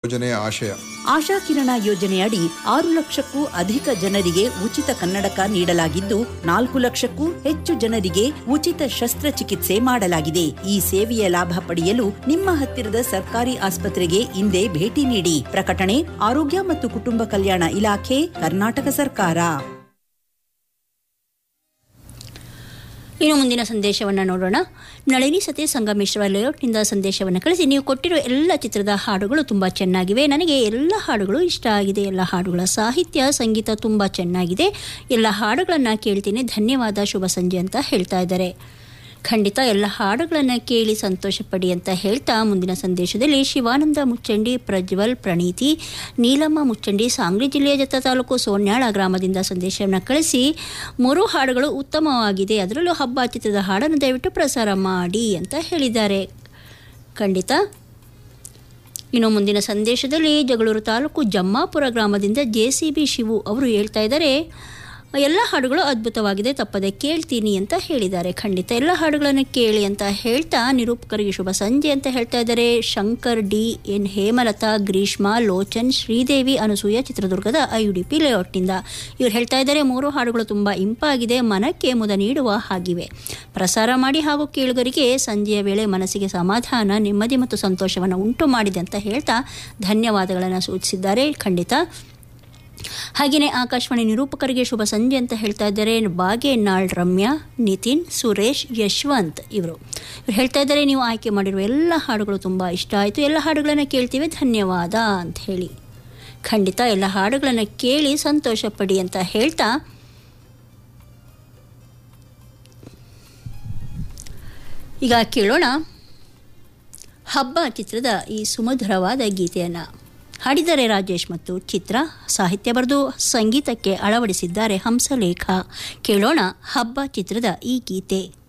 ಯೋಜನೆಯ ಆಶಯ ಆಶಾ ಕಿರಣ ಯೋಜನೆಯಡಿ ಆರು ಲಕ್ಷಕ್ಕೂ ಅಧಿಕ ಜನರಿಗೆ ಉಚಿತ ಕನ್ನಡಕ ನೀಡಲಾಗಿದ್ದು ನಾಲ್ಕು ಲಕ್ಷಕ್ಕೂ ಹೆಚ್ಚು ಜನರಿಗೆ ಉಚಿತ ಶಸ್ತ್ರಚಿಕಿತ್ಸೆ ಮಾಡಲಾಗಿದೆ ಈ ಸೇವೆಯ ಲಾಭ ಪಡೆಯಲು ನಿಮ್ಮ ಹತ್ತಿರದ ಸರ್ಕಾರಿ ಆಸ್ಪತ್ರೆಗೆ ಇಂದೇ ಭೇಟಿ ನೀಡಿ ಪ್ರಕಟಣೆ ಆರೋಗ್ಯ ಮತ್ತು ಕುಟುಂಬ ಕಲ್ಯಾಣ ಇಲಾಖೆ ಕರ್ನಾಟಕ ಸರ್ಕಾರ ಇನ್ನು ಮುಂದಿನ ಸಂದೇಶವನ್ನು ನೋಡೋಣ ನಳಿನಿ ಸತಿ ಸಂಗಮೇಶ್ವರ ಲೇಔಟ್ನಿಂದ ಸಂದೇಶವನ್ನು ಕಳಿಸಿ ನೀವು ಕೊಟ್ಟಿರುವ ಎಲ್ಲ ಚಿತ್ರದ ಹಾಡುಗಳು ತುಂಬ ಚೆನ್ನಾಗಿವೆ ನನಗೆ ಎಲ್ಲ ಹಾಡುಗಳು ಇಷ್ಟ ಆಗಿದೆ ಎಲ್ಲ ಹಾಡುಗಳ ಸಾಹಿತ್ಯ ಸಂಗೀತ ತುಂಬ ಚೆನ್ನಾಗಿದೆ ಎಲ್ಲ ಹಾಡುಗಳನ್ನು ಕೇಳ್ತೀನಿ ಧನ್ಯವಾದ ಶುಭ ಸಂಜೆ ಅಂತ ಹೇಳ್ತಾ ಇದ್ದಾರೆ ಖಂಡಿತ ಎಲ್ಲ ಹಾಡುಗಳನ್ನು ಕೇಳಿ ಸಂತೋಷಪಡಿ ಅಂತ ಹೇಳ್ತಾ ಮುಂದಿನ ಸಂದೇಶದಲ್ಲಿ ಶಿವಾನಂದ ಮುಚ್ಚಂಡಿ ಪ್ರಜ್ವಲ್ ಪ್ರಣೀತಿ ನೀಲಮ್ಮ ಮುಚ್ಚಂಡಿ ಸಾಂಗ್ಲಿ ಜಿಲ್ಲೆಯ ಜತ್ತ ತಾಲೂಕು ಸೋನ್ಯಾಳ ಗ್ರಾಮದಿಂದ ಸಂದೇಶವನ್ನು ಕಳಿಸಿ ಮೂರು ಹಾಡುಗಳು ಉತ್ತಮವಾಗಿದೆ ಅದರಲ್ಲೂ ಹಬ್ಬ ಚಿತ್ರದ ಹಾಡನ್ನು ದಯವಿಟ್ಟು ಪ್ರಸಾರ ಮಾಡಿ ಅಂತ ಹೇಳಿದ್ದಾರೆ ಖಂಡಿತ ಇನ್ನು ಮುಂದಿನ ಸಂದೇಶದಲ್ಲಿ ಜಗಳೂರು ತಾಲೂಕು ಜಮ್ಮಾಪುರ ಗ್ರಾಮದಿಂದ ಜೆ ಸಿ ಬಿ ಶಿವು ಅವರು ಹೇಳ್ತಾ ಇದ್ದಾರೆ ಎಲ್ಲ ಹಾಡುಗಳು ಅದ್ಭುತವಾಗಿದೆ ತಪ್ಪದೆ ಕೇಳ್ತೀನಿ ಅಂತ ಹೇಳಿದ್ದಾರೆ ಖಂಡಿತ ಎಲ್ಲ ಹಾಡುಗಳನ್ನು ಕೇಳಿ ಅಂತ ಹೇಳ್ತಾ ನಿರೂಪಕರಿಗೆ ಶುಭ ಸಂಜೆ ಅಂತ ಹೇಳ್ತಾ ಇದ್ದಾರೆ ಶಂಕರ್ ಡಿ ಎನ್ ಹೇಮಲತಾ ಗ್ರೀಷ್ಮಾ ಲೋಚನ್ ಶ್ರೀದೇವಿ ಅನಸೂಯ ಚಿತ್ರದುರ್ಗದ ಐ ಡಿ ಪಿ ಲೇಔಟ್ನಿಂದ ಇವ್ರು ಹೇಳ್ತಾ ಇದ್ದಾರೆ ಮೂರು ಹಾಡುಗಳು ತುಂಬ ಇಂಪಾಗಿದೆ ಮನಕ್ಕೆ ಮುದ ನೀಡುವ ಹಾಗಿವೆ ಪ್ರಸಾರ ಮಾಡಿ ಹಾಗೂ ಕೇಳುಗರಿಗೆ ಸಂಜೆಯ ವೇಳೆ ಮನಸ್ಸಿಗೆ ಸಮಾಧಾನ ನೆಮ್ಮದಿ ಮತ್ತು ಸಂತೋಷವನ್ನು ಉಂಟು ಮಾಡಿದೆ ಅಂತ ಹೇಳ್ತಾ ಧನ್ಯವಾದಗಳನ್ನು ಸೂಚಿಸಿದ್ದಾರೆ ಖಂಡಿತ ಹಾಗೆಯೇ ಆಕಾಶವಾಣಿ ನಿರೂಪಕರಿಗೆ ಶುಭ ಸಂಜೆ ಅಂತ ಹೇಳ್ತಾ ಇದ್ದಾರೆ ಬಾಗೇನಾಳ್ ರಮ್ಯಾ ನಿತಿನ್ ಸುರೇಶ್ ಯಶವಂತ್ ಇವರು ಇವ್ರು ಹೇಳ್ತಾ ಇದ್ದಾರೆ ನೀವು ಆಯ್ಕೆ ಮಾಡಿರುವ ಎಲ್ಲ ಹಾಡುಗಳು ತುಂಬ ಇಷ್ಟ ಆಯಿತು ಎಲ್ಲ ಹಾಡುಗಳನ್ನು ಕೇಳ್ತೀವಿ ಧನ್ಯವಾದ ಅಂತ ಹೇಳಿ ಖಂಡಿತ ಎಲ್ಲ ಹಾಡುಗಳನ್ನು ಕೇಳಿ ಸಂತೋಷ ಪಡಿ ಅಂತ ಹೇಳ್ತಾ ಈಗ ಕೇಳೋಣ ಹಬ್ಬ ಚಿತ್ರದ ಈ ಸುಮಧುರವಾದ ಗೀತೆಯನ್ನು ಹಾಡಿದ್ದಾರೆ ರಾಜೇಶ್ ಮತ್ತು ಚಿತ್ರ ಸಾಹಿತ್ಯ ಬರೆದು ಸಂಗೀತಕ್ಕೆ ಅಳವಡಿಸಿದ್ದಾರೆ ಹಂಸಲೇಖ ಕೇಳೋಣ ಹಬ್ಬ ಚಿತ್ರದ ಈ ಗೀತೆ